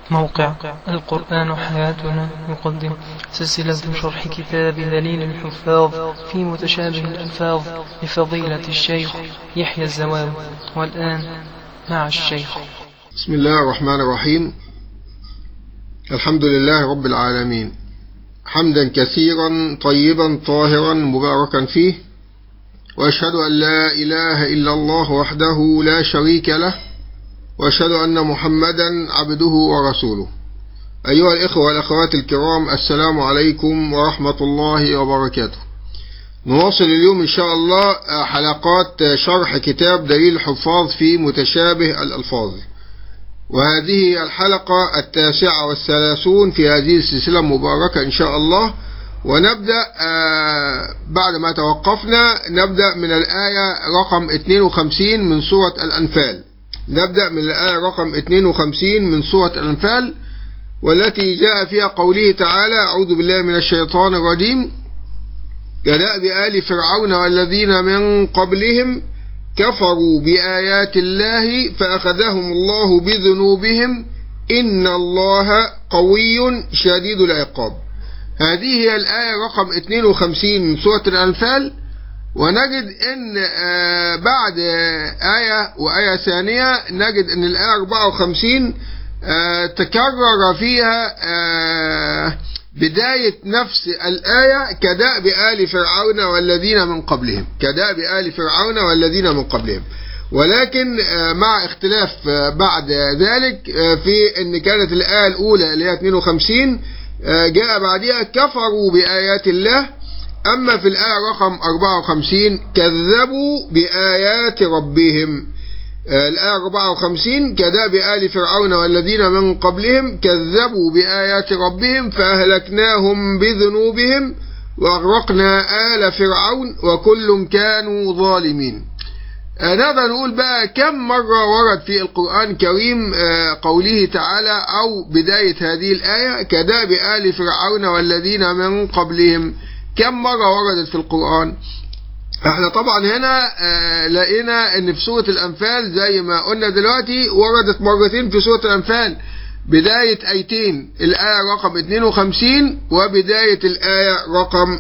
موقع القرآن حياتنا يقدم سلسلة شرح كتاب دليل الحفاظ في متشابه الألفاظ لفضيلة الشيخ يحيى الزوام والآن مع الشيخ بسم الله الرحمن الرحيم الحمد لله رب العالمين حمدا كثيرا طيبا طاهرا مباركا فيه وأشهد أن لا إله إلا الله وحده لا شريك له وأشهد أن محمدا عبده ورسوله أيها الإخوة والأخوات الكرام السلام عليكم ورحمة الله وبركاته نواصل اليوم إن شاء الله حلقات شرح كتاب دليل الحفاظ في متشابه الألفاظ وهذه الحلقة التاسعة والثلاثون في هذه السلسلة المباركة إن شاء الله ونبدأ بعد ما توقفنا نبدأ من الآية رقم 52 من سورة الأنفال نبدأ من الآية رقم 52 من سورة الأنفال والتي جاء فيها قوله تعالى أعوذ بالله من الشيطان الرجيم كدأب آل فرعون والذين من قبلهم كفروا بآيات الله فأخذهم الله بذنوبهم إن الله قوي شديد العقاب هذه هي الآية رقم 52 من سورة الأنفال ونجد ان بعد آية وآية ثانية نجد ان الآية 54 تكرر فيها بداية نفس الآية كدأب آل فرعون والذين من قبلهم كدأب آل فرعون والذين من قبلهم ولكن مع اختلاف بعد ذلك في ان كانت الآية الأولى اللي هي 52 جاء بعدها كفروا بآيات الله أما في الآية رقم 54 كذبوا بآيات ربهم الآية 54 كذاب آل فرعون والذين من قبلهم كذبوا بآيات ربهم فأهلكناهم بذنوبهم وأغرقنا آل فرعون وكل كانوا ظالمين نقدر نقول بقى كم مرة ورد في القرآن الكريم قوله تعالى أو بداية هذه الآية كذاب آل فرعون والذين من قبلهم كم مرة وردت في القرآن احنا طبعا هنا اه لقينا ان في سورة الانفال زي ما قلنا دلوقتي وردت مرتين في سورة الانفال بداية ايتين الآية رقم 52 وبداية الآية رقم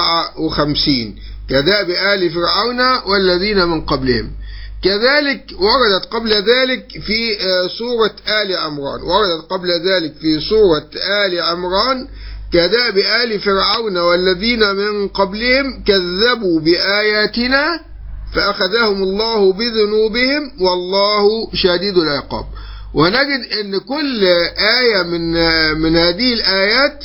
54 كذاب آل فرعون والذين من قبلهم كذلك وردت قبل ذلك في سورة آل عمران وردت قبل ذلك في سورة آل عمران كداب آل فرعون والذين من قبلهم كذبوا بآياتنا فأخذهم الله بذنوبهم والله شديد العقاب ونجد أن كل آية من من هذه الآيات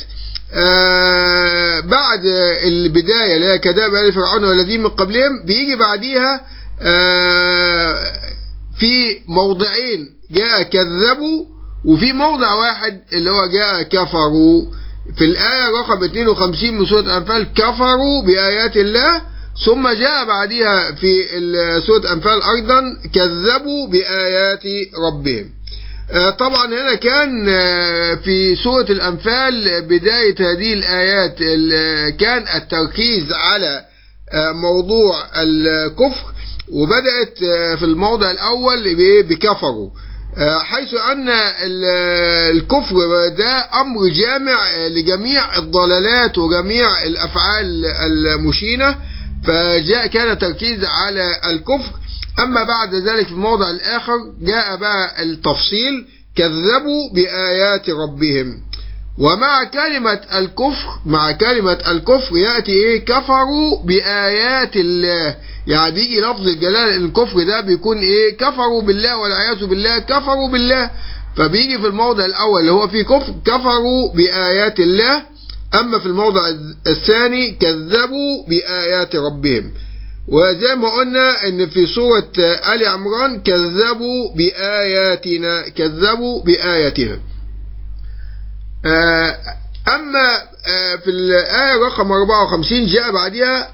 بعد البداية اللي هي كداب آل فرعون والذين من قبلهم بيجي بعديها في موضعين جاء كذبوا وفي موضع واحد اللي هو جاء كفروا في الآية رقم 52 من سورة الأنفال كفروا بآيات الله ثم جاء بعدها في سورة الأنفال أيضا كذبوا بآيات ربهم طبعا هنا كان في سورة الأنفال بداية هذه الآيات كان التركيز على موضوع الكفر وبدأت في الموضع الأول بكفروا حيث أن الكفر ده أمر جامع لجميع الضلالات وجميع الأفعال المشينة فجاء كان تركيز على الكفر أما بعد ذلك في الموضع الآخر جاء بقى التفصيل كذبوا بآيات ربهم ومع كلمة الكفر مع كلمة الكفر يأتي إيه كفروا بآيات الله يعني بيجي لفظ الجلال الكفر ده بيكون ايه كفروا بالله والعياذ بالله كفروا بالله فبيجي في الموضع الاول اللي هو فيه كفر كفروا بايات الله اما في الموضع الثاني كذبوا بايات ربهم وزي ما قلنا ان في سورة آل عمران كذبوا بآياتنا كذبوا بآياتنا اما في الآية رقم 54 جاء بعدها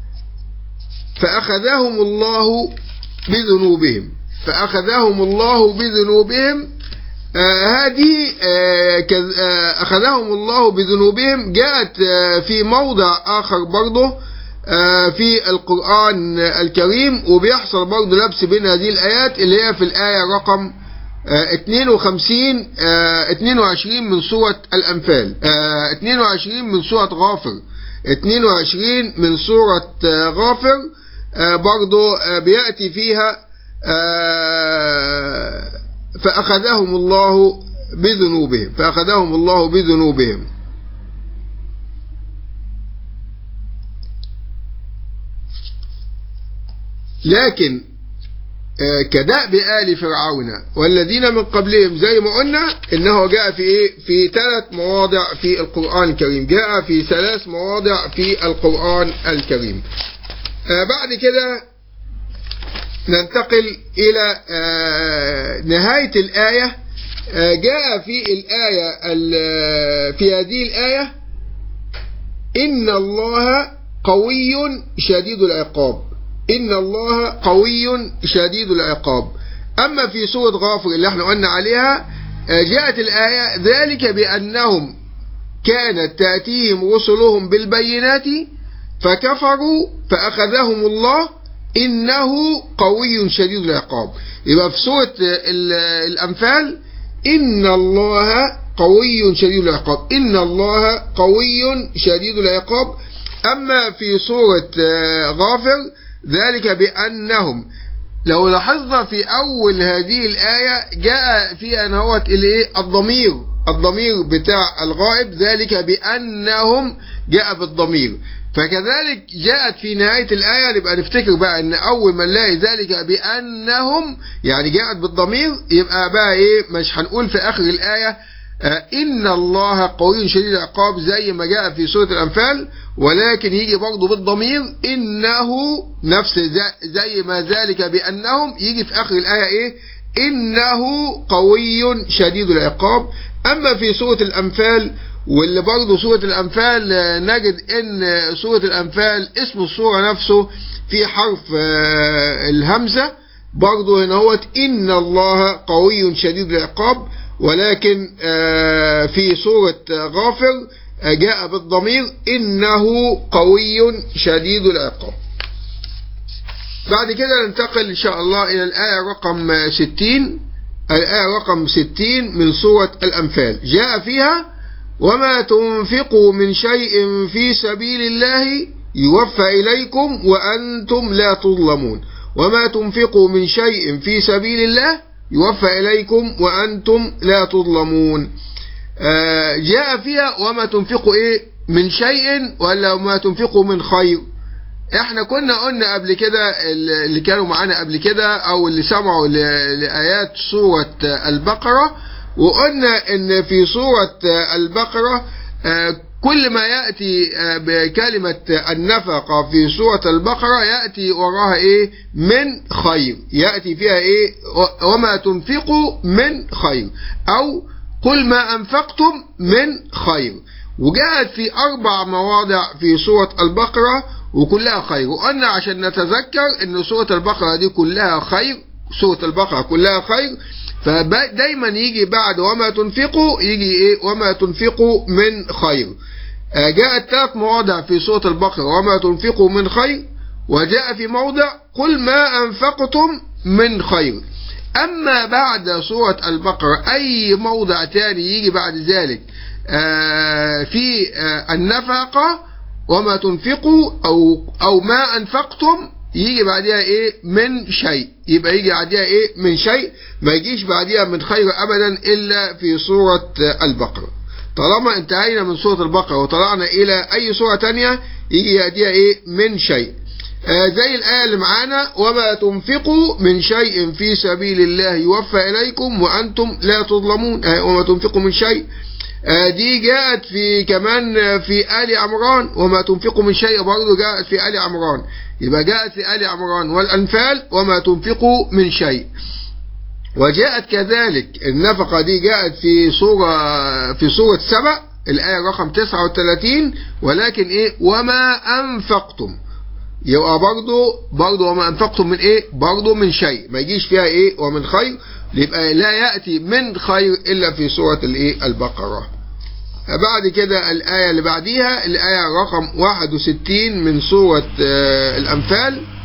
فأخذهم الله بذنوبهم فأخذهم الله بذنوبهم آه هذه آه آه أخذهم الله بذنوبهم جاءت في موضع آخر برضه في القرآن الكريم وبيحصل برضه لبس بين هذه الآيات اللي هي في الآية رقم آه، 52 آه، 22 من سورة الأنفال آه، 22 من سورة غافر 22 من سورة آه، غافر آه، برضو آه، بيأتي فيها آه، فأخذهم الله بذنوبهم فأخذهم الله بذنوبهم لكن آه، كدأب آل فرعون والذين من قبلهم زي ما قلنا إنه جاء في إيه؟ في ثلاث مواضع في القرآن الكريم جاء في ثلاث مواضع في القرآن الكريم آه، بعد كده ننتقل إلى آه، نهاية الآية آه، جاء في الآية ال- في هذه الآية إن الله قوي شديد العقاب إن الله قوي شديد العقاب أما في سورة غافر اللي احنا قلنا عليها آه، جاءت الآية ذلك بأنهم كانت تأتيهم رسلهم بالبينات فكفروا فأخذهم الله إنه قوي شديد العقاب يبقى في سورة ال- الأنفال إن الله قوي شديد العقاب إن الله قوي شديد العقاب أما في سورة آه، غافر ذلك بأنهم لو لاحظنا في أول هذه الآية جاء فيها نهوت الإيه الضمير الضمير بتاع الغائب ذلك بأنهم جاء بالضمير فكذلك جاءت في نهاية الآية نبقى نفتكر بقى ان اول ما نلاقي ذلك بأنهم يعني جاءت بالضمير يبقى بقى ايه مش هنقول في اخر الآية آه، إن الله قوي شديد العقاب زي ما جاء في سورة الأنفال ولكن يجي برضه بالضمير إنه نفس ذا- زي ما ذلك بأنهم يجي في آخر الآية إيه إنه قوي شديد العقاب أما في سورة الأنفال واللي برضه سورة الأنفال آه، نجد إن سورة الأنفال اسم السورة نفسه في حرف آه، الهمزة برضه هنا هو إن الله قوي شديد العقاب ولكن آه، في سورة آه، غافر آه، جاء بالضمير إنه قوي شديد العقاب بعد كده ننتقل إن شاء الله إلى الآية رقم آه، 60 الآية رقم 60 من سورة الأنفال جاء فيها وما تنفقوا من شيء في سبيل الله يوفى إليكم وأنتم لا تظلمون وما تنفقوا من شيء في سبيل الله يوفى إليكم وأنتم لا تظلمون آه، جاء فيها وما تنفقوا إيه من شيء ولا وما تنفقوا من خير احنا كنا قلنا قبل كده اللي كانوا معانا قبل كده او اللي سمعوا ل- لآيات سورة البقرة وقلنا ان في سورة البقرة آه، كل ما يأتي آه، بكلمة النفقة في سورة البقرة يأتي وراها ايه من خير يأتي فيها ايه و- وما تنفقوا من خير او قل ما أنفقتم من خير وجاءت في أربع مواضع في سورة البقرة وكلها خير وقلنا عشان نتذكر أن سورة البقرة دي كلها خير سورة البقرة كلها خير فدايما يجي بعد وما تنفقوا يجي ايه وما تنفقوا من خير آه، جاءت ثلاث مواضع في سورة البقرة وما تنفقوا من خير وجاء في موضع قل ما أنفقتم من خير أما بعد سورة البقرة أي موضع تاني يجي بعد ذلك آه، في آه، النفقة وما تنفقوا أو أو ما أنفقتم يجي بعدها إيه من شيء يبقى يجي بعدها إيه من شيء ما يجيش بعدها من خير أبدا إلا في سورة آه، البقرة طالما انتهينا من سورة البقرة وطلعنا إلى أي سورة تانية يجي بعدها إيه من شيء آه، زي الآية اللي معانا وما تنفقوا من شيء في سبيل الله يوفى إليكم وأنتم لا تظلمون آه، وما تنفقوا من شيء آه، دي جاءت في كمان آه، في آل عمران وما تنفقوا من شيء برضه جاءت في آل عمران يبقى جاءت في آل عمران والأنفال وما تنفقوا من شيء وجاءت كذلك النفقة دي جاءت في سورة في سورة سبع الآية رقم 39 ولكن إيه وما أنفقتم يبقى برضه برضه وما أنفقتم من إيه برضه من شيء ما يجيش فيها إيه ومن خير يبقى لا يأتي من خير إلا في سورة الإيه البقرة بعد كده الآية اللي بعديها الآية رقم 61 من سورة آه، الأنفال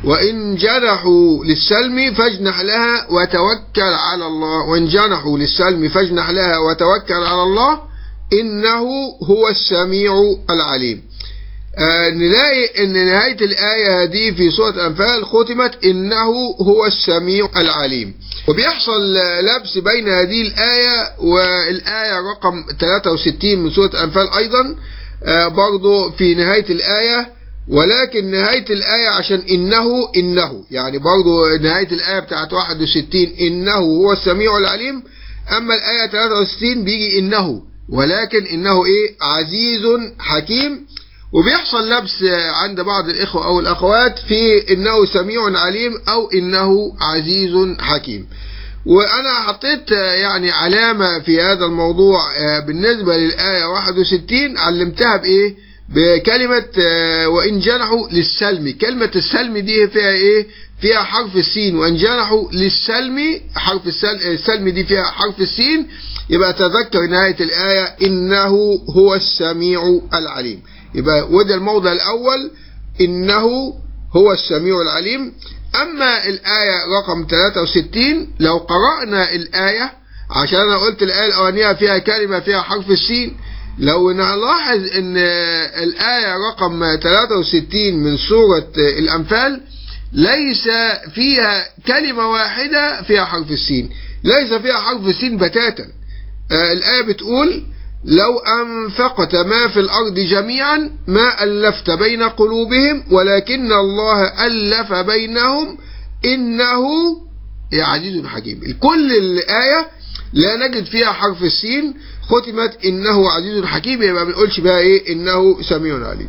وإن جنحوا للسلم فاجنح لها وتوكل على الله وإن جنحوا للسلم فاجنح لها وتوكل على الله إنه هو السميع العليم آه نلاقي ان نهاية الآية دي في سورة الأنفال ختمت إنه هو السميع العليم وبيحصل لبس بين هذه الآية والآية رقم 63 من سورة الأنفال أيضا آه برضو في نهاية الآية ولكن نهاية الآية عشان إنه إنه يعني برضو نهاية الآية بتاعت 61 إنه هو السميع العليم أما الآية 63 بيجي إنه ولكن إنه إيه عزيز حكيم وبيحصل لبس عند بعض الإخوة أو الأخوات في إنه سميع عليم أو إنه عزيز حكيم وأنا حطيت يعني علامة في هذا الموضوع بالنسبة للآية 61 علمتها بإيه بكلمة وإن جنحوا للسلم كلمة السلم دي فيها إيه فيها حرف السين وإن جنحوا للسلم حرف السلم دي فيها حرف السين يبقى تذكر نهاية الآية إنه هو السميع العليم يبقى وده الموضع الأول إنه هو السميع العليم أما الآية رقم 63 لو قرأنا الآية عشان أنا قلت الآية الأولانية فيها كلمة فيها حرف السين لو نلاحظ ان الآية رقم 63 من سورة الأنفال ليس فيها كلمة واحدة فيها حرف السين ليس فيها حرف السين بتاتا الآية بتقول لو أنفقت ما في الأرض جميعا ما ألفت بين قلوبهم ولكن الله ألف بينهم إنه عزيز حكيم كل الآية لا نجد فيها حرف السين ختمت إنه عزيز حكيم يبقى ما بنقولش بقى إيه إنه سميع عليم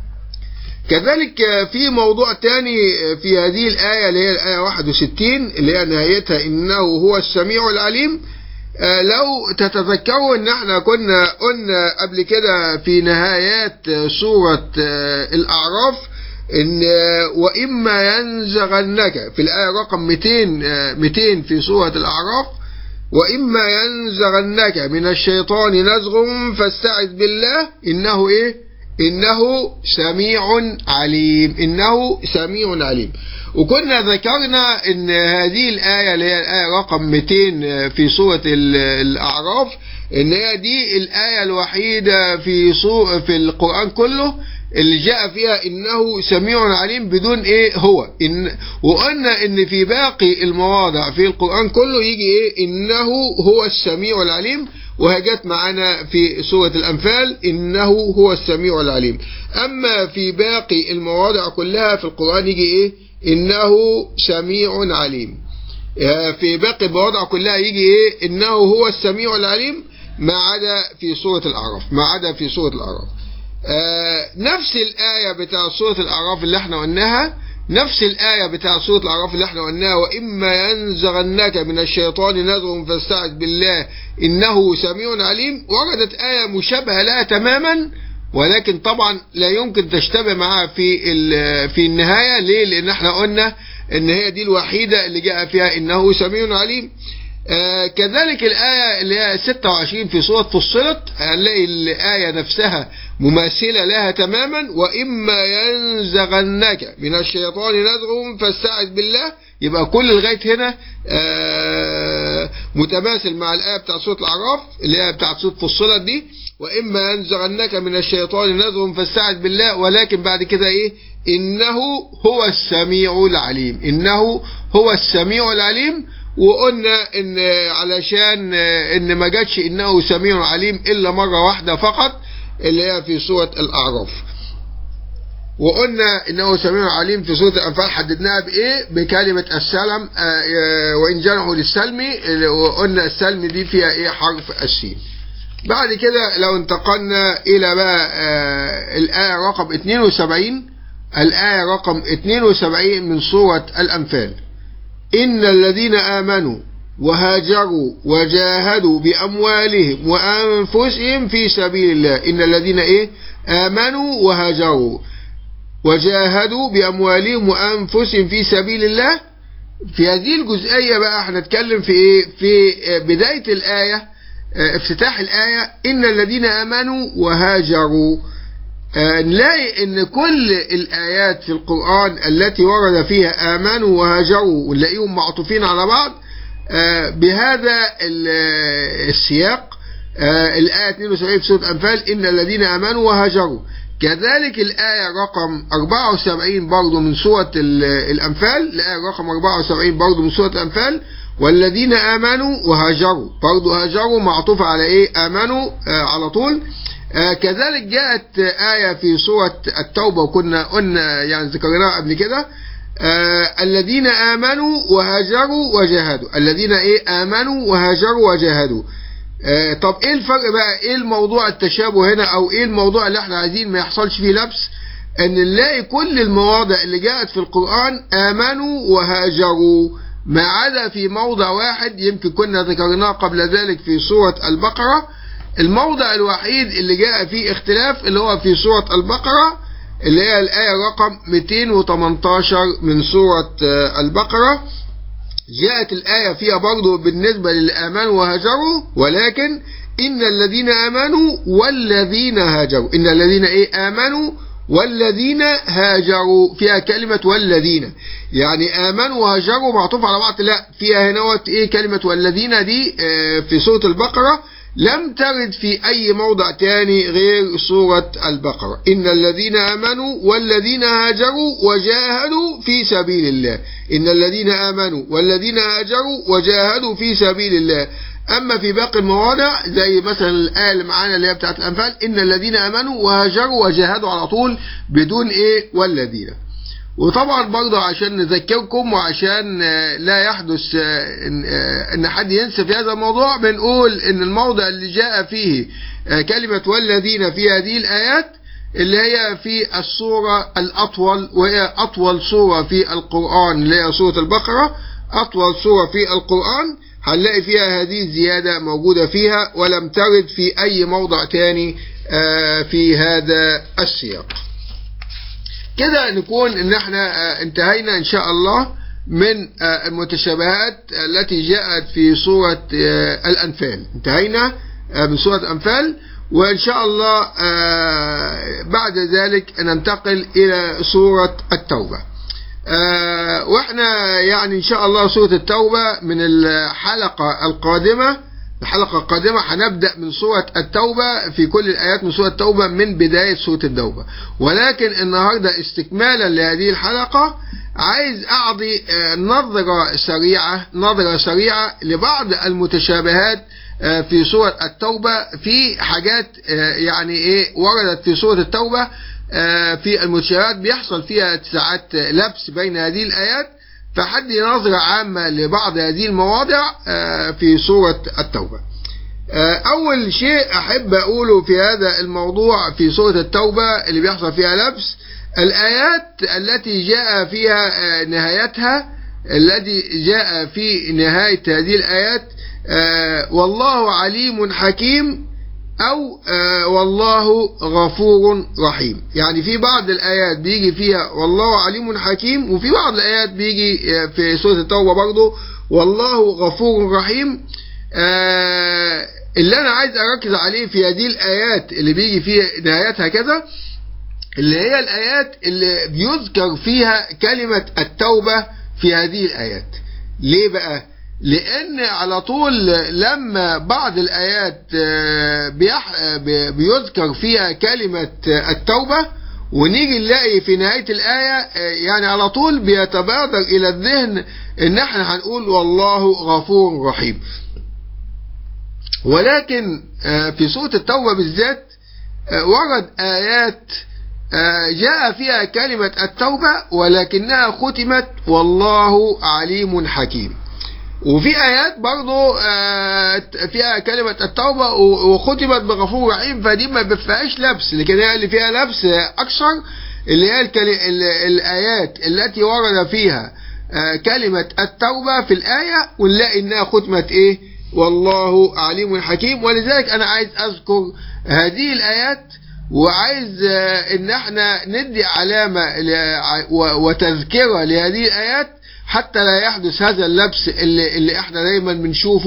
كذلك في موضوع تاني في هذه الآية اللي هي الآية 61 اللي هي نهايتها إنه هو السميع العليم لو تتذكروا ان احنا كنا قلنا قبل كده في نهايات سورة الأعراف ان وإما ينزغنك في الآية رقم 200 200 في سورة الأعراف وإما ينزغنك من الشيطان نزغ فاستعذ بالله إنه إيه إنه سميع عليم إنه سميع عليم وكنا ذكرنا ان هذه الآية اللي هي الآية رقم 200 في سورة الأعراف ان هي دي الآية الوحيدة في في القرآن كله اللي جاء فيها انه سميع عليم بدون ايه هو إن وقلنا ان في باقي المواضع في القرآن كله يجي ايه انه هو السميع العليم وهجت معنا في سورة الأنفال إنه هو السميع العليم أما في باقي المواضع كلها في القرآن يجي إيه إنه سميع عليم في باقي المواضع كلها يجي إيه إنه هو السميع العليم ما عدا في سورة الأعراف ما عدا في سورة الأعراف آه نفس الآية بتاع سورة الأعراف اللي احنا قلناها نفس الآية بتاع سورة الأعراف اللي احنا قلناها وإما ينزغنك من الشيطان نزغ فاستعذ بالله إنه سميع عليم وردت آية مشابهة لها تماما ولكن طبعا لا يمكن تشتبه معها في في النهاية ليه؟ لأن احنا قلنا إن هي دي الوحيدة اللي جاء فيها إنه سميع عليم آه كذلك الآية اللي هي 26 في سورة فصلت هنلاقي الآية نفسها مماثلة لها تماما وإما ينزغنك من الشيطان نزغ فاستعذ بالله يبقى كل لغاية هنا آه متماثل مع الآية بتاع سورة الأعراف اللي هي بتاع سورة فصلت دي وإما ينزغنك من الشيطان نزغ فاستعذ بالله ولكن بعد كده إيه إنه هو السميع العليم إنه هو السميع العليم وقلنا ان علشان ان ما جاتش انه سميع عليم الا مرة واحدة فقط اللي هي في سورة الاعراف وقلنا انه سميع عليم في سورة الانفال حددناها بايه بكلمة السلم وان جنحوا للسلم وقلنا السلم دي فيها ايه حرف السين بعد كده لو انتقلنا الى بقى الايه رقم 72 الايه رقم 72 من سورة الانفال إن الذين آمنوا وهاجروا وجاهدوا بأموالهم وأنفسهم في سبيل الله إن الذين إيه آمنوا وهاجروا وجاهدوا بأموالهم وأنفسهم في سبيل الله في هذه الجزئية بقى احنا نتكلم في إيه في بداية الآية افتتاح الآية إن الذين آمنوا وهاجروا آه، نلاقي ان كل الايات في القرآن التي ورد فيها امنوا وهاجروا ونلاقيهم معطوفين على بعض آه، بهذا ال- السياق آه، الآية 72 في سورة الأنفال إن الذين آمنوا وهاجروا كذلك الآية رقم 74 برضو من سورة ال- الأنفال الآية رقم 74 برضو من سورة الأنفال والذين آمنوا وهاجروا برضو هاجروا معطوفة على إيه آمنوا آه على طول آه كذلك جاءت آية في سورة التوبة وكنا قلنا يعني ذكرناها قبل كده آه الذين آمنوا وهاجروا وجاهدوا الذين إيه آمنوا وهاجروا وجاهدوا آه طب ايه الفرق بقى ايه الموضوع التشابه هنا او ايه الموضوع اللي احنا عايزين ما يحصلش فيه لبس ان نلاقي كل المواضع اللي جاءت في القرآن امنوا وهاجروا ما عدا في موضع واحد يمكن كنا ذكرناه قبل ذلك في سورة البقرة الموضع الوحيد اللي جاء فيه اختلاف اللي هو في سورة البقرة اللي هي الآية رقم 218 من سورة آه، البقرة جاءت الآية فيها برضو بالنسبة للآمان وهاجروا ولكن إن الذين آمنوا والذين هاجروا إن الذين إيه آمنوا والذين هاجروا فيها كلمة والذين يعني آمنوا وهاجروا معطوف على بعض لا فيها هنا إيه كلمة والذين دي آه، في سورة البقرة لم ترد في أي موضع تاني غير سورة البقرة إن الذين آمنوا والذين هاجروا وجاهدوا في سبيل الله إن الذين آمنوا والذين هاجروا وجاهدوا في سبيل الله أما في باقي المواضع زي مثلا الآية اللي معانا اللي هي بتاعت الأنفال إن الذين آمنوا وهاجروا وجاهدوا على طول بدون إيه والذين وطبعا برضه عشان نذكركم وعشان آه، لا يحدث آه، ان آه، إن حد ينسى في هذا الموضوع بنقول ان الموضع اللي جاء فيه آه، كلمة والذين في هذه الآيات اللي هي في السورة الأطول وهي أطول سورة في القرآن اللي هي سورة البقرة أطول سورة في القرآن هنلاقي فيها هذه الزيادة موجودة فيها ولم ترد في أي موضع تاني آه، في هذا السياق كده نكون ان احنا آه، انتهينا ان شاء الله من آه، المتشابهات التي جاءت في سورة آه، الأنفال انتهينا آه، من سورة الأنفال وإن شاء الله آه، بعد ذلك ننتقل إلى سورة التوبة آه، واحنا يعني إن شاء الله سورة التوبة من الحلقة القادمة الحلقة القادمة هنبدأ من سورة التوبة في كل الآيات من سورة التوبة من بداية سورة التوبة ولكن النهاردة استكمالا لهذه الحلقة عايز أعطي آه، نظرة سريعة نظرة سريعة لبعض المتشابهات آه، في سورة التوبة في حاجات آه، يعني إيه وردت في سورة التوبة آه، في المتشابهات بيحصل فيها ساعات لبس بين هذه الآيات فحدي نظرة عامة لبعض هذه المواضع آه، في سورة التوبة آه، أول شيء أحب أقوله في هذا الموضوع في سورة التوبة اللي بيحصل فيها لبس الآيات التي جاء فيها آه، نهايتها الذي جاء في نهاية هذه الآيات آه، والله عليم حكيم أو آه والله غفور رحيم يعني في بعض الآيات بيجي فيها والله عليم حكيم وفي بعض الآيات بيجي آه، في سورة التوبة برضو والله غفور رحيم آه اللي أنا عايز أركز عليه في هذه الآيات اللي بيجي فيها نهايتها كذا اللي هي الآيات اللي بيذكر فيها كلمة التوبة في هذه الآيات ليه بقى؟ لأن على طول لما بعض الآيات آه، بيح- آه، بي- بيذكر فيها كلمة آه، التوبة ونيجي نلاقي في نهاية الآية آه، يعني على طول بيتبادر إلى الذهن إن احنا هنقول والله غفور رحيم ولكن آه، في سورة التوبة بالذات آه، ورد آيات آه، جاء فيها كلمة التوبة ولكنها ختمت والله عليم حكيم وفي آيات برضو آه، فيها كلمة التوبة و- وختمت بغفور رحيم فدي ما بفيهاش لبس لكن هي اللي فيها لبس أكثر اللي هي الكلي- ال- الآيات التي ورد فيها آه، كلمة التوبة في الآية ونلاقي إنها ختمت إيه والله عليم حكيم ولذلك أنا عايز أذكر هذه الآيات وعايز آه، إن احنا ندي علامة ل- و- وتذكرة لهذه الآيات حتى لا يحدث هذا اللبس اللي, اللي احنا دايما بنشوفه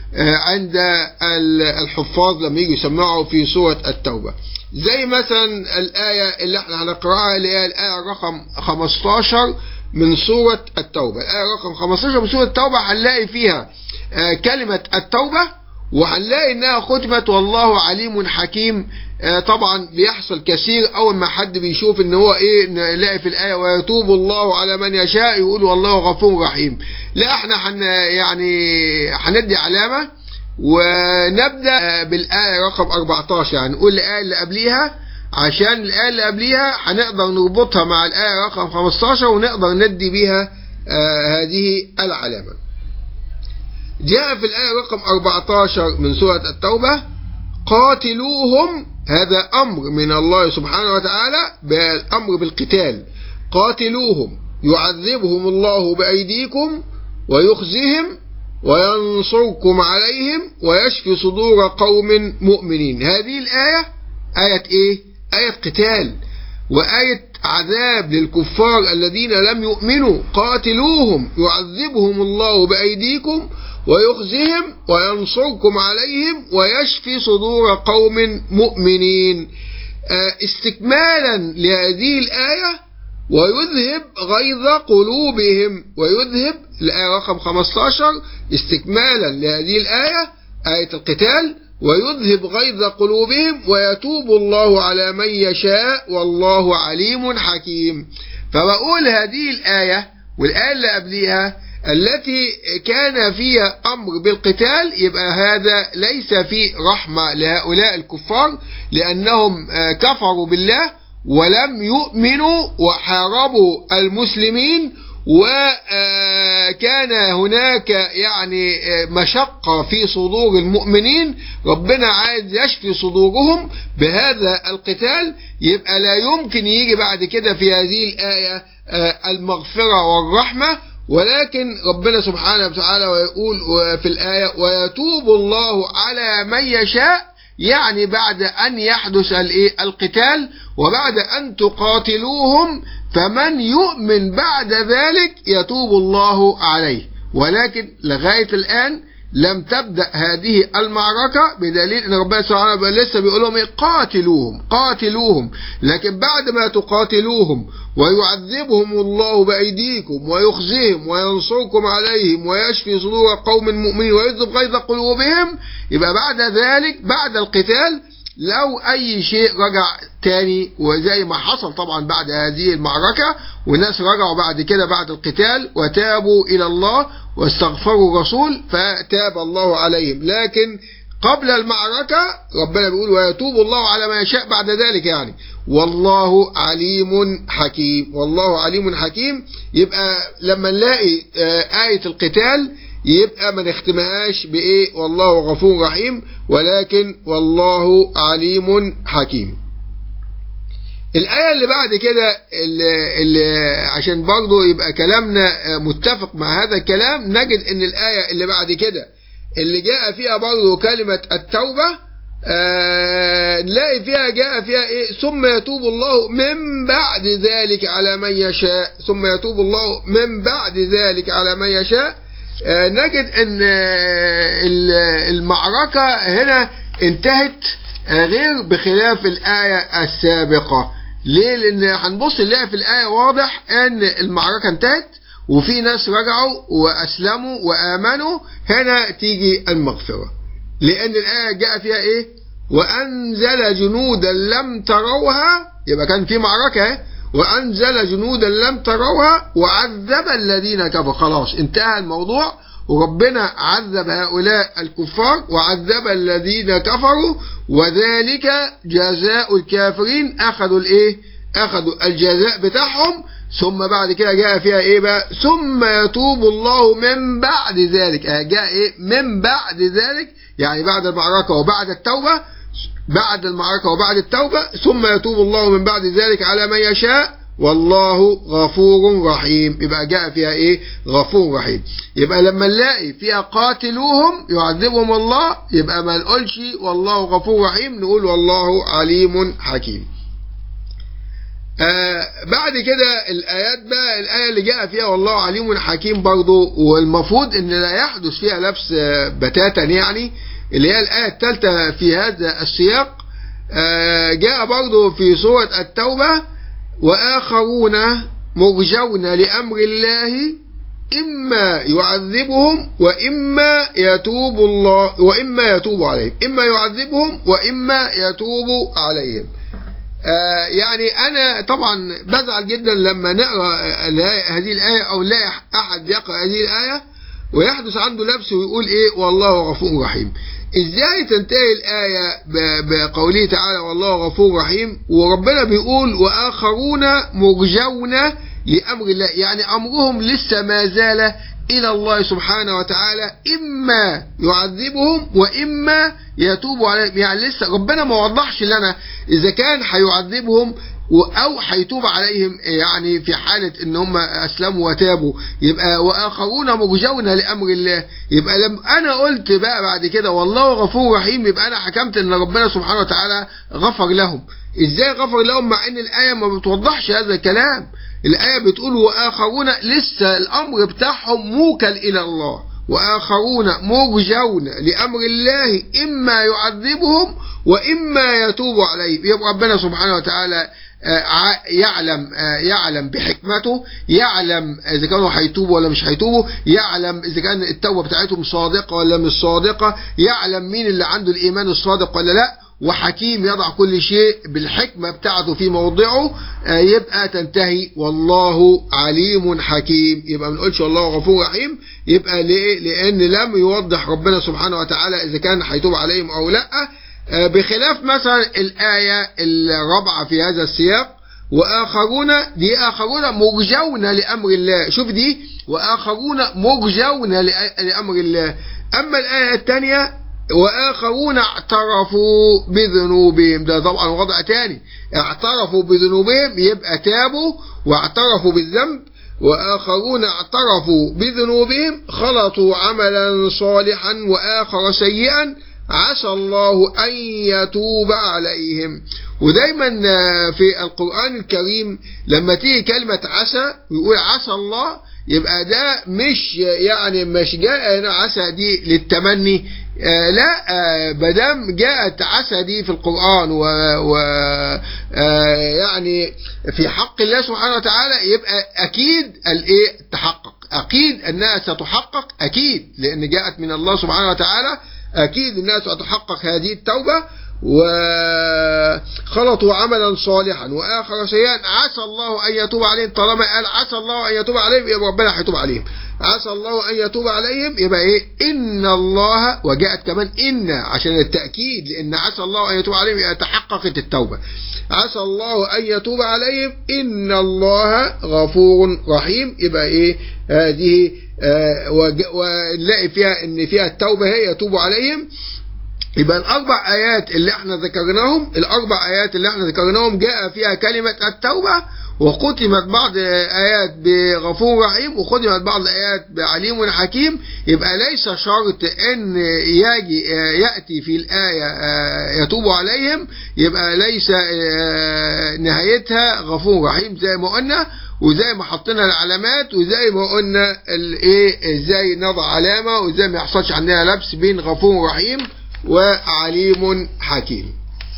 عند الحفاظ لما يجوا يسمعوا في سورة التوبة زي مثلا الآية اللي احنا هنقرأها اللي هي الآية رقم 15 من سورة التوبة الآية رقم 15 من سورة التوبة هنلاقي فيها كلمة التوبة وهنلاقي انها ختمت والله عليم حكيم طبعا بيحصل كثير اول ما حد بيشوف ان هو ايه نلاقي في الايه ويتوب الله على من يشاء يقول والله غفور رحيم لا احنا حن يعني هندي علامه ونبدا بالايه رقم 14 يعني نقول الايه اللي قبليها عشان الايه اللي قبليها هنقدر نربطها مع الايه رقم 15 ونقدر ندي بيها هذه العلامه جاء في الآية رقم 14 من سورة التوبة قاتلوهم هذا أمر من الله سبحانه وتعالى بالأمر بالقتال قاتلوهم يعذبهم الله بأيديكم ويخزهم وينصركم عليهم ويشفي صدور قوم مؤمنين هذه الآية آية إيه؟ آية قتال وآية عذاب للكفار الذين لم يؤمنوا قاتلوهم يعذبهم الله بأيديكم ويخزهم وينصركم عليهم ويشفي صدور قوم مؤمنين استكمالا لهذه الآية ويذهب غيظ قلوبهم ويذهب الآية رقم 15 استكمالا لهذه الآية آية القتال ويذهب غيظ قلوبهم ويتوب الله على من يشاء والله عليم حكيم فبقول هذه الآية والآية اللي قبليها التي كان فيها أمر بالقتال يبقى هذا ليس فيه رحمة لهؤلاء الكفار لأنهم كفروا بالله ولم يؤمنوا وحاربوا المسلمين وكان هناك يعني مشقة في صدور المؤمنين ربنا عايز يشفي صدورهم بهذا القتال يبقى لا يمكن يجي بعد كده في هذه الآية المغفرة والرحمة ولكن ربنا سبحانه وتعالى ويقول في الآية ويتوب الله على من يشاء يعني بعد أن يحدث القتال وبعد أن تقاتلوهم فمن يؤمن بعد ذلك يتوب الله عليه ولكن لغاية الآن لم تبدأ هذه المعركة بدليل ان ربنا سبحانه وتعالى لسه بيقول لهم قاتلوهم قاتلوهم لكن بعد ما تقاتلوهم ويعذبهم الله بأيديكم ويخزيهم وينصركم عليهم ويشفي صدور قوم مؤمنين ويذهب غيظ قلوبهم يبقى بعد ذلك بعد القتال لو أي شيء رجع تاني وزي ما حصل طبعا بعد هذه المعركة والناس رجعوا بعد كده بعد القتال وتابوا إلى الله واستغفروا الرسول فتاب الله عليهم لكن قبل المعركة ربنا بيقول ويتوب الله على ما يشاء بعد ذلك يعني والله عليم حكيم والله عليم حكيم يبقى لما نلاقي آية القتال يبقى ما نختمهاش بإيه والله غفور رحيم ولكن والله عليم حكيم الآية اللي بعد كده اللي, اللي عشان برضه يبقى كلامنا متفق مع هذا الكلام نجد ان الآية اللي بعد كده اللي جاء فيها برضه كلمة التوبة آه نلاقي فيها جاء فيها ايه ثم يتوب الله من بعد ذلك على من يشاء ثم يتوب الله من بعد ذلك على من يشاء آه نجد ان المعركة هنا انتهت غير بخلاف الآية السابقة ليه لان هنبص نلاقي في الآية واضح ان المعركة انتهت وفي ناس رجعوا وأسلموا وآمنوا هنا تيجي المغفرة لأن الآية جاء فيها إيه وأنزل جنودا لم تروها يبقى كان في معركة وأنزل جنودا لم تروها وعذب الذين كفروا خلاص انتهى الموضوع وربنا عذب هؤلاء الكفار وعذب الذين كفروا وذلك جزاء الكافرين أخذوا الإيه أخذوا الجزاء بتاعهم ثم بعد كده جاء فيها ايه بقى ثم يتوب الله من بعد ذلك جاء ايه من بعد ذلك يعني بعد المعركة وبعد التوبة بعد المعركة وبعد التوبة ثم يتوب الله من بعد ذلك على من يشاء والله غفور رحيم يبقى جاء فيها ايه غفور رحيم يبقى لما نلاقي فيها قاتلوهم يعذبهم الله يبقى ما نقولش والله غفور رحيم نقول والله عليم حكيم آه بعد كده الآيات بقى الآية اللي جاء فيها والله عليم حكيم برضه والمفروض إن لا يحدث فيها لبس آه بتاتا يعني اللي هي الآية الثالثة في هذا السياق آه جاء برضه في سورة التوبة وآخرون مرجون لأمر الله إما يعذبهم وإما يتوب الله وإما يتوب عليهم إما يعذبهم وإما يتوب عليهم آه يعني أنا طبعا بزعل جدا لما نقرأ هذه الآية أو نلاقي أحد يقرأ هذه الآية ويحدث عنده لبس ويقول إيه والله غفور رحيم إزاي تنتهي الآية بقوله تعالى والله غفور رحيم وربنا بيقول وآخرون مرجون لأمر الله يعني أمرهم لسه ما زال إلى الله سبحانه وتعالى إما يعذبهم وإما يتوب عليهم يعني لسه ربنا ما وضحش لنا إذا كان هيعذبهم أو هيتوب عليهم يعني في حالة إن هم أسلموا وتابوا يبقى وآخرون مرجون لأمر الله يبقى لما أنا قلت بقى بعد كده والله غفور رحيم يبقى أنا حكمت إن ربنا سبحانه وتعالى غفر لهم إزاي غفر لهم مع إن الآية ما بتوضحش هذا الكلام الآية بتقول وآخرون لسه الأمر بتاعهم موكل إلى الله وآخرون مرجون لأمر الله إما يعذبهم وإما يتوب عليهم يبقى ربنا سبحانه وتعالى يعلم يعلم بحكمته يعلم اذا كانوا هيتوبوا ولا مش هيتوبوا يعلم اذا كان التوبه بتاعتهم صادقه ولا مش صادقه يعلم مين اللي عنده الايمان الصادق ولا لا وحكيم يضع كل شيء بالحكمة بتاعته في موضعه يبقى تنتهي والله عليم حكيم يبقى ما نقولش والله غفور رحيم يبقى ليه؟ لأن لم يوضح ربنا سبحانه وتعالى إذا كان هيتوب عليهم أو لا بخلاف مثلا الآية الرابعة في هذا السياق وآخرون دي آخرون مرجون لأمر الله شوف دي وآخرون مرجون لأمر الله أما الآية الثانية وآخرون اعترفوا بذنوبهم ده طبعا وضع تاني اعترفوا بذنوبهم يبقى تابوا واعترفوا بالذنب وآخرون اعترفوا بذنوبهم خلطوا عملا صالحا وآخر سيئا عسى الله أن يتوب عليهم ودايما في القرآن الكريم لما تيجي كلمة عسى ويقول عسى الله يبقى ده مش يعني مش جاء هنا عسى دي للتمني آه لا آه بدام جاءت عسى دي في القرآن و, و آه يعني في حق الله سبحانه وتعالى يبقى أكيد الإيه تحقق أكيد أنها ستحقق أكيد لأن جاءت من الله سبحانه وتعالى أكيد أنها ستحقق هذه التوبة وخلطوا عملا صالحا واخر سيئا عسى الله ان يتوب عليهم طالما قال عسى الله ان يتوب عليهم يبقى ربنا هيتوب عليهم عسى الله ان يتوب عليهم يبقى ايه ان الله وجاءت كمان ان عشان التاكيد لان عسى الله ان يتوب عليهم يبقى تحققت التوبه عسى الله ان يتوب عليهم ان الله غفور رحيم يبقى ايه هذه آه ونلاقي فيها ان فيها التوبه هي يتوب عليهم يبقى الأربع آيات اللي احنا ذكرناهم الأربع آيات اللي احنا ذكرناهم جاء فيها كلمة التوبة وختمت بعض آيات بغفور رحيم وختمت بعض الآيات بعليم حكيم يبقى ليس شرط أن يجي يأتي في الآية يتوب عليهم يبقى ليس نهايتها غفور رحيم زي ما قلنا وزي ما حطينا العلامات وزي ما قلنا الايه ازاي نضع علامه وازاي ما يحصلش عندنا لبس بين غفور رحيم وعليم حكيم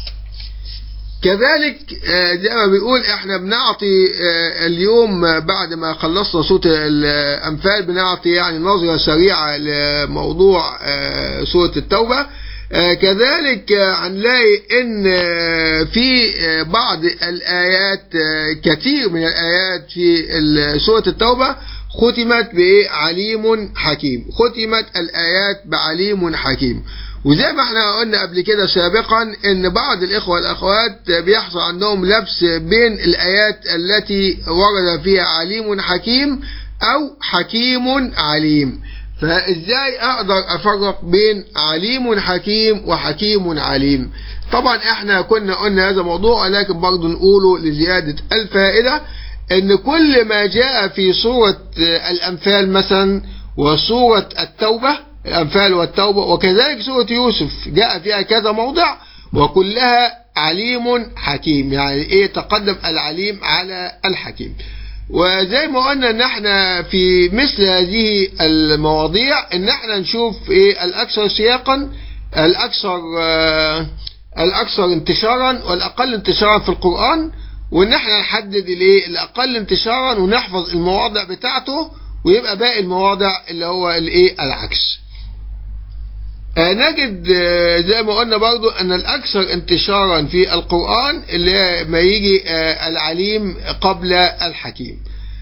كذلك زي ما بيقول احنا بنعطي اليوم بعد ما خلصنا سورة الأنفال بنعطي يعني نظرة سريعة لموضوع سورة التوبة كذلك هنلاقي ان في بعض الآيات كثير من الآيات في سورة التوبة ختمت بعليم حكيم ختمت الآيات بعليم حكيم وزي ما احنا قلنا قبل كده سابقا ان بعض الاخوة والاخوات بيحصل عندهم لبس بين الايات التي ورد فيها عليم حكيم او حكيم عليم فازاي اقدر افرق بين عليم حكيم وحكيم عليم طبعا احنا كنا قلنا هذا موضوع لكن برضه نقوله لزيادة الفائدة ان كل ما جاء في سورة الانفال مثلا وسورة التوبة الأنفال والتوبة وكذلك سورة يوسف جاء فيها كذا موضع وكلها عليم حكيم يعني ايه تقدم العليم على الحكيم وزي ما قلنا ان احنا في مثل هذه المواضيع ان احنا نشوف ايه الاكثر سياقا الاكثر آه الاكثر انتشارا والاقل انتشارا في القرآن وان احنا نحدد الايه الاقل انتشارا ونحفظ المواضع بتاعته ويبقى باقي المواضع اللي هو الايه العكس آه نجد آه زي ما قلنا برضو ان الاكثر انتشارا في القرآن اللي ما يجي آه العليم قبل الحكيم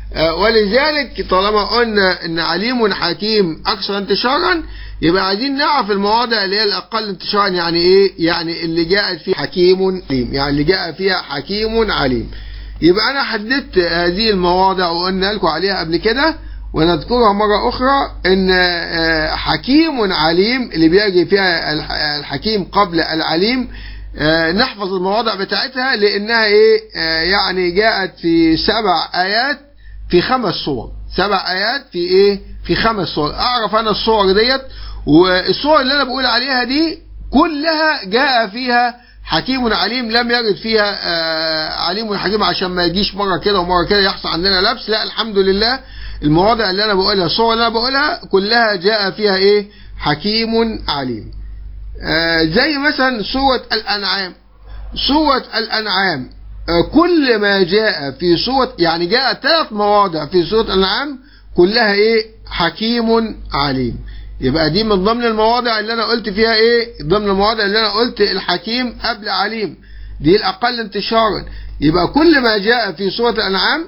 ولذلك طالما قلنا ان عليم حكيم اكثر انتشارا يبقى عايزين نعرف المواضع اللي هي الاقل انتشارا يعني ايه يعني اللي جاءت فيها حكيم عليم يعني اللي جاء فيها حكيم عليم يبقى انا حددت هذه المواضع وقلنا لكم عليها قبل كده ونذكرها مرة أخرى إن حكيم عليم اللي بيجي فيها الحكيم قبل العليم نحفظ المواضع بتاعتها لأنها إيه يعني جاءت في سبع آيات في خمس صور سبع آيات في إيه في خمس صور أعرف أنا الصور ديت والصور اللي أنا بقول عليها دي كلها جاء فيها حكيم عليم لم يرد فيها عليم حكيم عشان ما يجيش مرة كده ومرة كده يحصل عندنا لبس لا الحمد لله المواضع اللي انا بقولها الصور اللي انا بقولها كلها جاء فيها ايه حكيم عليم آه زي مثلا سورة الانعام سورة الانعام آه كل ما جاء في سورة يعني جاء ثلاث مواضع في سورة الانعام كلها ايه حكيم عليم يبقى دي من ضمن المواضع اللي انا قلت فيها ايه ضمن المواضع اللي انا قلت الحكيم قبل عليم دي الاقل انتشارا يبقى كل ما جاء في سورة الانعام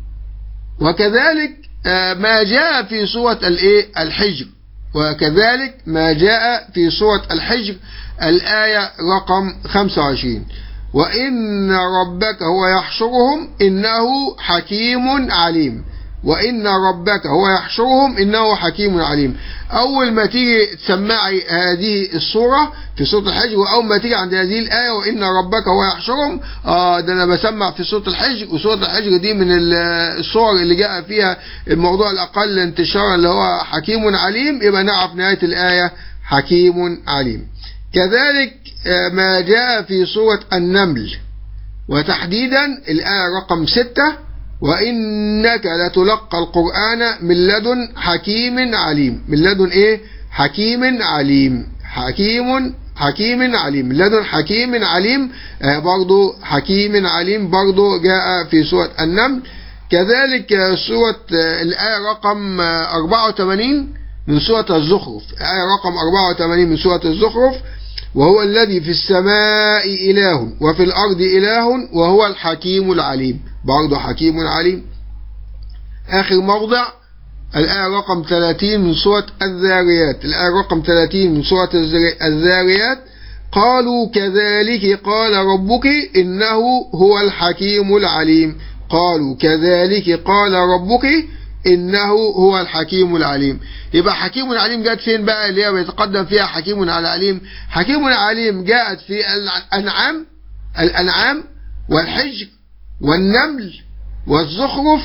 وكذلك ما جاء في سورة الايه الحجر وكذلك ما جاء في سورة الحجر الآية رقم 25 وإن ربك هو يحشرهم إنه حكيم عليم وإن ربك هو يحشرهم إنه حكيم عليم أول ما تيجي تسمعي هذه الصورة في سورة الحج وأول ما تيجي عند هذه الآية وإن ربك هو يحشرهم آه ده أنا بسمع في سورة الحج وسورة الحج دي من الصور اللي جاء فيها الموضوع الأقل انتشارا اللي هو حكيم عليم يبقى نعرف نهاية الآية حكيم عليم كذلك ما جاء في سورة النمل وتحديدا الآية رقم ستة وإنك لتلقى القرآن من لدن حكيم عليم من لدن إيه حكيم عليم حكيم حكيم عليم من لدن حكيم عليم آه برضو حكيم عليم برضو جاء في سورة النمل كذلك سورة آه الآية رقم آه 84 من سورة الزخرف الآية رقم 84 من سورة الزخرف وهو الذي في السماء إله وفي الأرض إله وهو الحكيم العليم برضه حكيم عليم آخر موضع الآية رقم 30 من سورة الذاريات الآية رقم 30 من سورة الذاريات قالوا كذلك قال ربك إنه هو الحكيم العليم قالوا كذلك قال ربك إنه هو الحكيم العليم يبقى حكيم عليم جاءت فين بقى اللي هي بيتقدم فيها حكيم على عليم حكيم عليم جاءت في الأنعام الأنعام والحجر والنمل والزخرف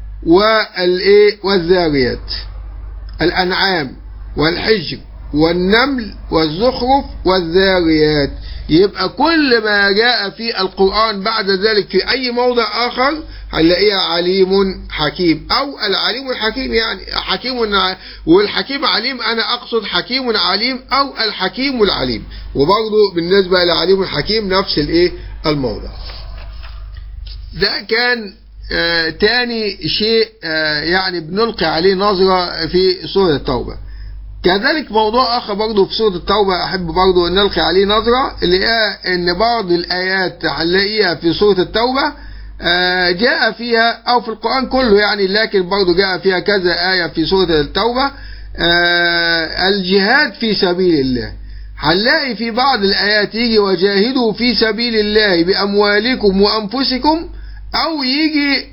والايه والذاريات الأنعام والحجر والنمل والزخرف والذاريات يبقى كل ما جاء في القرآن بعد ذلك في أي موضع آخر هنلاقيها عليم حكيم أو العليم الحكيم يعني حكيم والحكيم عليم أنا أقصد حكيم عليم أو الحكيم العليم وبرضه بالنسبة لعليم الحكيم نفس الإيه الموضع ده كان آه تاني شيء آه يعني بنلقي عليه نظرة في سورة التوبة كذلك موضوع آخر برضه في سورة التوبة أحب برضه أن نلقي عليه نظرة اللي هي أن بعض الآيات هنلاقيها في سورة التوبة آه جاء فيها أو في القرآن كله يعني لكن برضه جاء فيها كذا آية في سورة التوبة الجهاد في سبيل الله هنلاقي في بعض الآيات يجي وجاهدوا في سبيل الله بأموالكم وأنفسكم أو يجي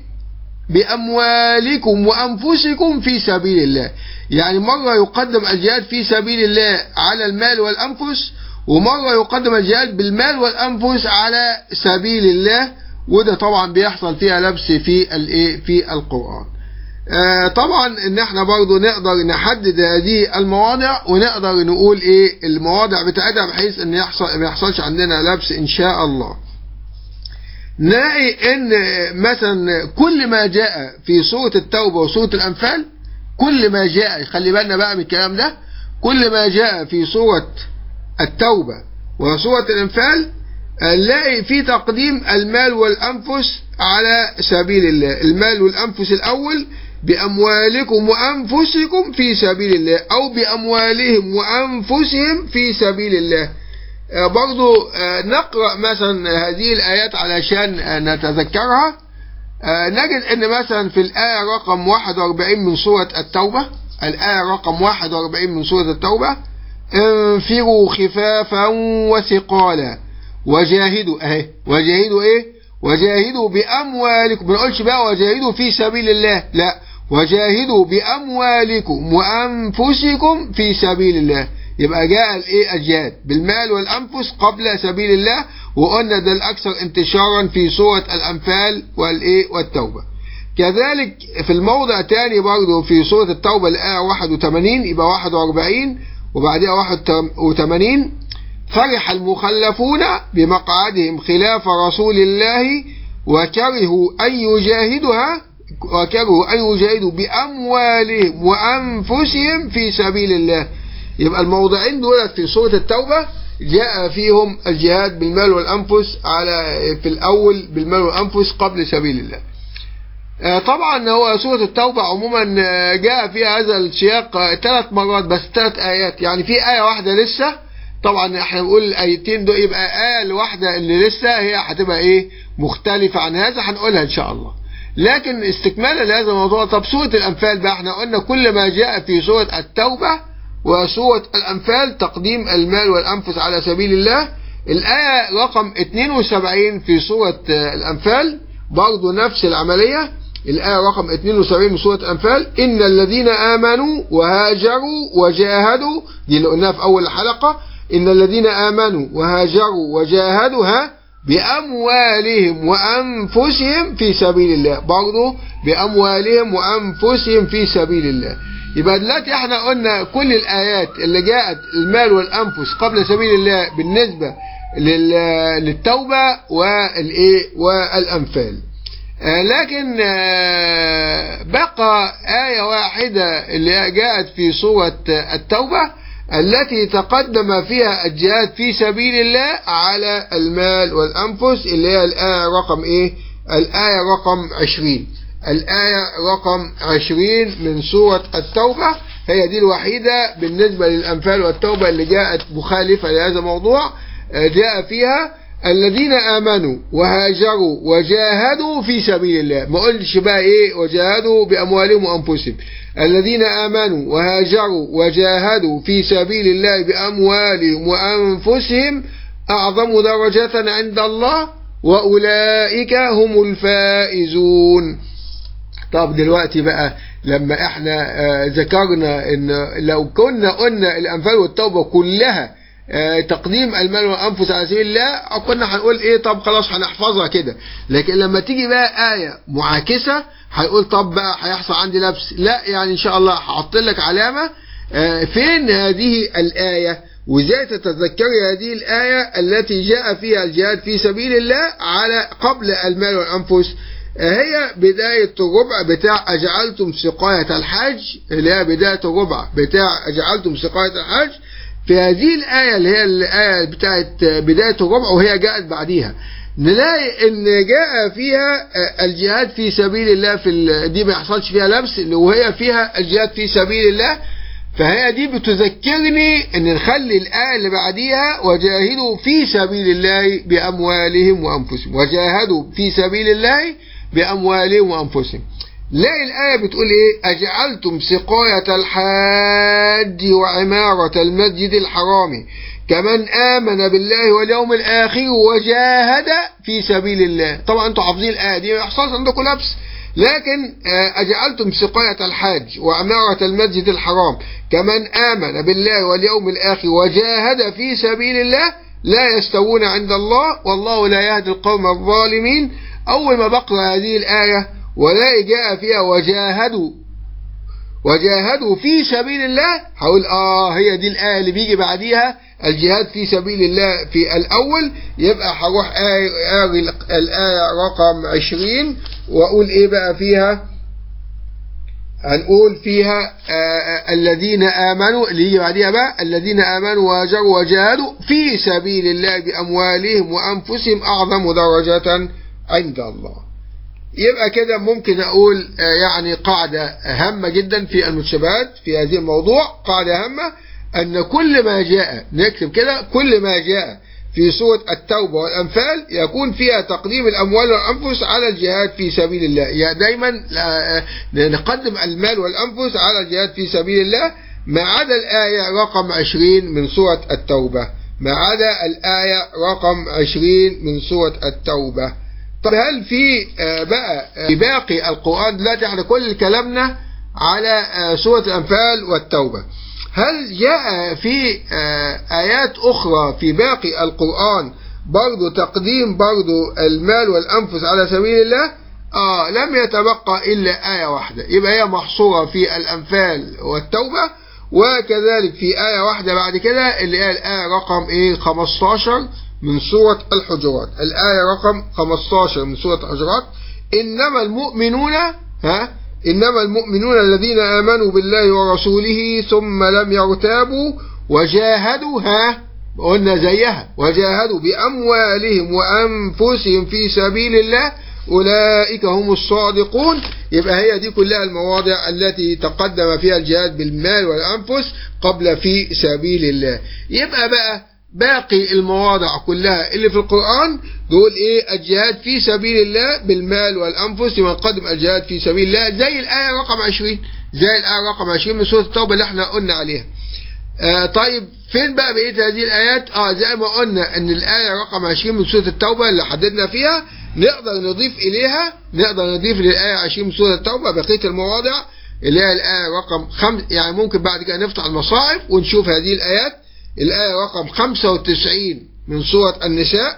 بأموالكم وأنفسكم في سبيل الله يعني مرة يقدم الجهاد في سبيل الله على المال والأنفس ومرة يقدم الجهاد بالمال والأنفس على سبيل الله وده طبعا بيحصل فيها لبس في الايه في القرآن آه طبعا ان احنا برضو نقدر نحدد هذه المواضع ونقدر نقول ايه المواضع بتاعتها بحيث ان يحصل ما يحصلش عندنا لبس ان شاء الله نلاقي ان مثلا كل ما جاء في سورة التوبة وسورة الانفال كل ما جاء خلي بالنا بقى من الكلام ده كل ما جاء في سورة التوبة وسورة الانفال نلاقي في تقديم المال والأنفس على سبيل الله المال والأنفس الأول بأموالكم وأنفسكم في سبيل الله أو بأموالهم وأنفسهم في سبيل الله برضو نقرأ مثلا هذه الآيات علشان نتذكرها نجد أن مثلا في الآية رقم 41 من سورة التوبة الآية رقم 41 من سورة التوبة انفروا خفافا وثقالا وجاهدوا اهي وجاهدوا ايه وجاهدوا باموالكم ما نقولش بقى وجاهدوا في سبيل الله لا وجاهدوا باموالكم وانفسكم في سبيل الله يبقى جاء الايه الجهاد بالمال والانفس قبل سبيل الله وقلنا ده الاكثر انتشارا في سوره الانفال والايه والتوبه كذلك في الموضع تاني برضه في سوره التوبه الايه 81 يبقى 41 وبعدها 81 فرح المخلفون بمقعدهم خلاف رسول الله وكرهوا أن يجاهدها وكرهوا أن يجاهدوا بأموالهم وأنفسهم في سبيل الله يبقى الموضعين دول في سورة التوبة جاء فيهم الجهاد بالمال والأنفس على في الأول بالمال والأنفس قبل سبيل الله طبعا هو سورة التوبة عموما جاء فيها هذا السياق ثلاث مرات بس ثلاث آيات يعني في آية واحدة لسه طبعا احنا بنقول الايتين دول يبقى آية الواحدة اللي لسه هي هتبقى ايه مختلفة عن هذا هنقولها ان شاء الله لكن استكمالا لهذا الموضوع طب سورة الأنفال بقى احنا قلنا كل ما جاء في سورة التوبة وسورة الأنفال تقديم المال والأنفس على سبيل الله الآية رقم 72 في سورة الأنفال برضو نفس العملية الآية رقم 72 من سورة الأنفال إن الذين آمنوا وهاجروا وجاهدوا دي اللي قلناها في أول الحلقة إن الذين آمنوا وهاجروا وجاهدوا ها بأموالهم وأنفسهم في سبيل الله برضه بأموالهم وأنفسهم في سبيل الله يبقى دلوقتي احنا قلنا كل الآيات اللي جاءت المال والأنفس قبل سبيل الله بالنسبة للتوبة والإيه والأنفال لكن بقى آية واحدة اللي جاءت في سورة التوبة التي تقدم فيها الجهاد في سبيل الله على المال والأنفس اللي هي الآية رقم إيه؟ الآية رقم 20 الآية رقم 20 من سورة التوبة هي دي الوحيدة بالنسبة للأنفال والتوبة اللي جاءت مخالفة لهذا الموضوع جاء فيها الذين آمنوا وهاجروا وجاهدوا في سبيل الله ما قلتش بقى إيه وجاهدوا بأموالهم وأنفسهم الذين آمنوا وهاجروا وجاهدوا في سبيل الله بأموالهم وأنفسهم أعظم درجة عند الله وأولئك هم الفائزون طب دلوقتي بقى لما احنا ذكرنا ان لو كنا قلنا الأنفال والتوبة كلها تقديم المال والأنفس على سبيل الله كنا هنقول ايه طب خلاص هنحفظها كده لكن لما تيجي بقى آية معاكسة هيقول طب بقى هيحصل عندي لبس لا يعني ان شاء الله هحط لك علامة فين هذه الآية وازاي تتذكري هذه الآية التي جاء فيها الجهاد في سبيل الله على قبل المال والأنفس هي بداية الربع بتاع أجعلتم سقاية الحج اللي هي بداية الربع بتاع أجعلتم سقاية الحج في هذه الآية اللي هي الآية بتاعت بداية الربع وهي جاءت بعديها نلاقي ان جاء فيها الجهاد في سبيل الله في دي ما يحصلش فيها لبس وهي فيها الجهاد في سبيل الله فهي دي بتذكرني ان نخلي الآية اللي بعديها وجاهدوا في سبيل الله بأموالهم وأنفسهم وجاهدوا في سبيل الله بأموالهم وأنفسهم لاقي الآية بتقول إيه أجعلتم سقاية الحاج وعمارة المسجد الحرام كمن آمن بالله واليوم الآخر وجاهد في سبيل الله طبعا أنتم حافظين الآية دي ما يحصلش عندكم لبس لكن أجعلتم سقاية الحاج وعمارة المسجد الحرام كمن آمن بالله واليوم الآخر وجاهد في سبيل الله لا يستوون عند الله والله لا يهدي القوم الظالمين أول ما بقرأ هذه الآية ولا جاء فيها وجاهدوا وجاهدوا في سبيل الله هقول اه هي دي الآية اللي بيجي بعديها الجهاد في سبيل الله في الأول يبقى هروح آية الآية رقم عشرين وأقول إيه بقى فيها هنقول فيها آه الذين آمنوا اللي يجي بعديها بقى الذين آمنوا وهاجروا وجاهدوا في سبيل الله بأموالهم وأنفسهم أعظم درجة عند الله يبقى كده ممكن أقول آه يعني قاعدة هامة جدا في المتشابهات في هذه الموضوع قاعدة هامة أن كل ما جاء نكتب كده كل ما جاء في سورة التوبة والأنفال يكون فيها تقديم الأموال والأنفس على الجهاد في سبيل الله يعني دايما نقدم المال والأنفس على الجهاد في سبيل الله ما عدا الآية رقم 20 من سورة التوبة ما عدا الآية رقم 20 من سورة التوبة طب هل في بقى في باقي القرآن دلوقتي احنا كل كلامنا على سورة الأنفال والتوبة هل جاء في آيات أخرى في باقي القرآن برضو تقديم برضو المال والأنفس على سبيل الله آه لم يتبقى إلا آية واحدة يبقى هي محصورة في الأنفال والتوبة وكذلك في آية واحدة بعد كده اللي هي الآية رقم إيه 15 من سورة الحجرات الآية رقم 15 من سورة الحجرات إنما المؤمنون ها إنما المؤمنون الذين آمنوا بالله ورسوله ثم لم يرتابوا وجاهدوا ها قلنا زيها وجاهدوا بأموالهم وأنفسهم في سبيل الله أولئك هم الصادقون يبقى هي دي كلها المواضع التي تقدم فيها الجهاد بالمال والأنفس قبل في سبيل الله يبقى بقى باقي المواضع كلها اللي في القرآن دول ايه الجهاد في سبيل الله بالمال والأنفس لمن قدم الجهاد في سبيل الله زي الآية رقم 20 زي الآية رقم 20 من سورة التوبة اللي احنا قلنا عليها آه طيب فين بقى بقية هذه الآيات اه زي ما قلنا ان الآية رقم 20 من سورة التوبة اللي حددنا فيها نقدر نضيف إليها نقدر نضيف للآية 20 من سورة التوبة بقية المواضع اللي هي الآية رقم خمس يعني ممكن بعد كده نفتح المصاحف ونشوف هذه الآيات الآية رقم 95 من سورة النساء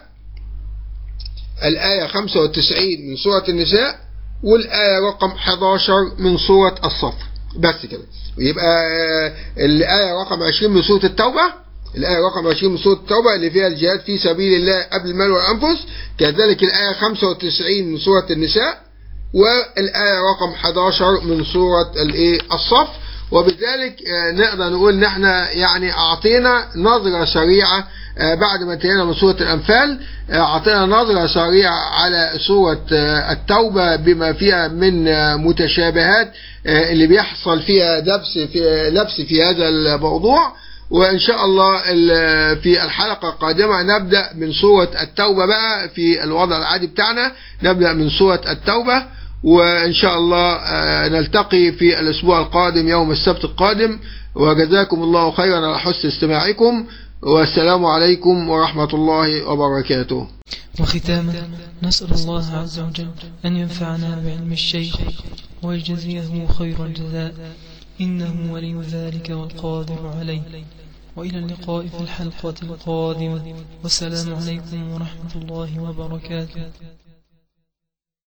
الآية 95 من سورة النساء والآية رقم 11 من سورة الصف بس كده يبقى الآية رقم 20 من سورة التوبة الآية رقم 20 من سورة التوبة اللي فيها الجهاد في سبيل الله قبل المال والأنفس كذلك الآية 95 من سورة النساء والآية رقم 11 من سورة الايه الصف وبذلك نقدر نقول ان احنا يعني اعطينا نظرة سريعة بعد ما انتهينا من سورة الانفال اعطينا نظرة سريعة على سورة التوبة بما فيها من متشابهات اللي بيحصل فيها لبس في لبس في هذا الموضوع وإن شاء الله في الحلقة القادمة نبدأ من سورة التوبة بقى في الوضع العادي بتاعنا نبدأ من سورة التوبة وإن شاء الله نلتقي في الأسبوع القادم يوم السبت القادم وجزاكم الله خيرا على حسن استماعكم والسلام عليكم ورحمة الله وبركاته وختاما نسأل الله عز وجل أن ينفعنا بعلم الشيخ ويجزيه خير الجزاء إنه ولي ذلك والقادر عليه وإلى اللقاء في الحلقة القادمة والسلام عليكم ورحمة الله وبركاته